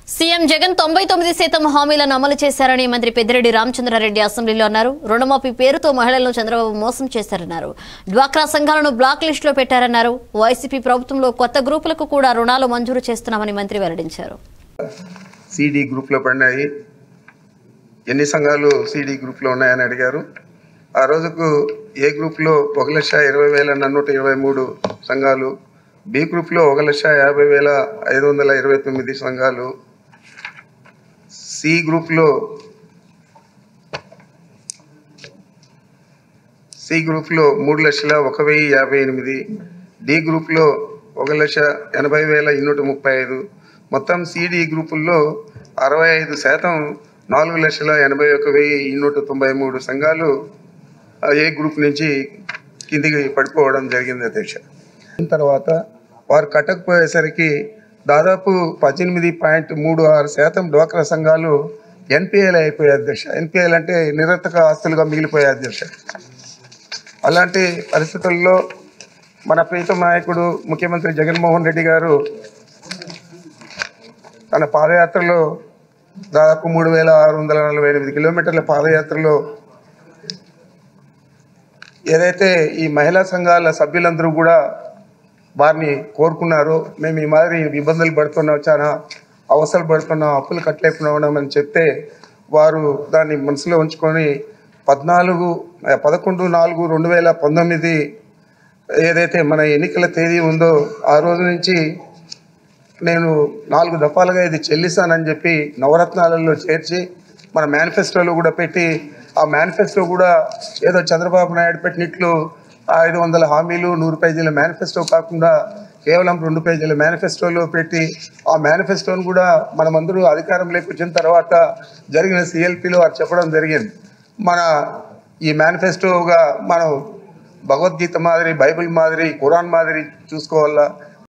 CM Jagan తొంభై తొమ్మిది శాతం హామీలను అమలు చేశారని మంత్రి పెద్దిరెడ్డి రామచంద్రారెడ్డి అసెంబ్లీలో అన్నారు రుణమాఫీ పేరుతో మహిళలను చంద్రబాబు మోసం చేశారన్నారు డ్వాక్రా సంఘాలను బ్లాక్ లిస్టులో పెట్టారన్నారు వైసీపీ ప్రభుత్వంలో కొత్త గ్రూపులకు కూడా రుణాలు మంజూరు చేస్తున్నామని మంత్రి వెల్లడించారు సిడి గ్రూప్లో పడినాయి ఎన్ని సంఘాలు సిడి గ్రూప్లో ఉన్నాయని అడిగారు ఆ రోజుకు ఏ గ్రూప్లో ఒక లక్ష ఇరవై వేల నూట ఇరవై మూడు సంఘాలు బి గ్రూప్లో ఒక లక్ష యాభై వేల ఐదు వందల ఇరవై తొమ్మిది సంఘాలు సి గ్రూప్లో సి గ్రూప్లో మూడు లక్షల ఒక వెయ్యి యాభై ఎనిమిది డి గ్రూప్లో ఒక లక్ష ఎనభై వేల ఇన్నూట ముప్పై ఐదు మొత్తం సిడి గ్రూపుల్లో అరవై ఐదు శాతం నాలుగు లక్షల ఎనభై ఒక వెయ్యి ఇన్నూట తొంభై మూడు సంఘాలు ఆ, ఏ గ్రూప్ నుంచి కిందికి పడిపోవడం జరిగింది అధ్యక్ష తర్వాత వారు కట్టకపోయేసరికి దాదాపు పద్దెనిమిది పాయింట్ మూడు ఆరు శాతం డ్వాక్రా సంఘాలు ఎన్పిఎల్ అయిపోయాయి అధ్యక్ష ఎన్పిఎల్ అంటే నిరర్థక ఆస్తులుగా మిగిలిపోయాయి అధ్యక్ష అలాంటి పరిస్థితుల్లో మన ప్రీతం నాయకుడు ముఖ్యమంత్రి జగన్మోహన్ రెడ్డి గారు తన పాదయాత్రలో దాదాపు మూడు వేల ఆరు వందల నలభై ఎనిమిది కిలోమీటర్ల పాదయాత్రలో ఏదైతే ఈ మహిళా సంఘాల సభ్యులందరూ కూడా వారిని కోరుకున్నారో మేము ఈ మాదిరి ఇబ్బందులు పడుతున్నాం చాలా అవసరాలు పడుతున్నాం అప్పులు కట్టలేకున్నాం అని చెప్తే వారు దాన్ని మనసులో ఉంచుకొని పద్నాలుగు ఆ, పదకొండు నాలుగు రెండు వేల పంతొమ్మిది ఏదైతే మన ఎన్నికల తేదీ ఉందో ఆ రోజు నుంచి నేను నాలుగు దఫాలుగా ఇది చెల్లిస్తానని చెప్పి నవరత్నాలలో చేర్చి మన మేనిఫెస్టోలో కూడా పెట్టి ఆ మేనిఫెస్టో కూడా ఏదో చంద్రబాబు నాయుడు పెట్టినట్లు ఐదు వందల హామీలు నూరు పేజీల మేనిఫెస్టో కాకుండా కేవలం రెండు పేజీల మేనిఫెస్టోలో పెట్టి ఆ మేనిఫెస్టోను కూడా మనమందరూ అధికారంలోకి వచ్చిన తర్వాత జరిగిన సిఎల్పిలో అది చెప్పడం జరిగింది మన ఈ మేనిఫెస్టోగా మనం భగవద్గీత మాదిరి బైబిల్ మాదిరి ఖురాన్ మాదిరి చూసుకోవాలా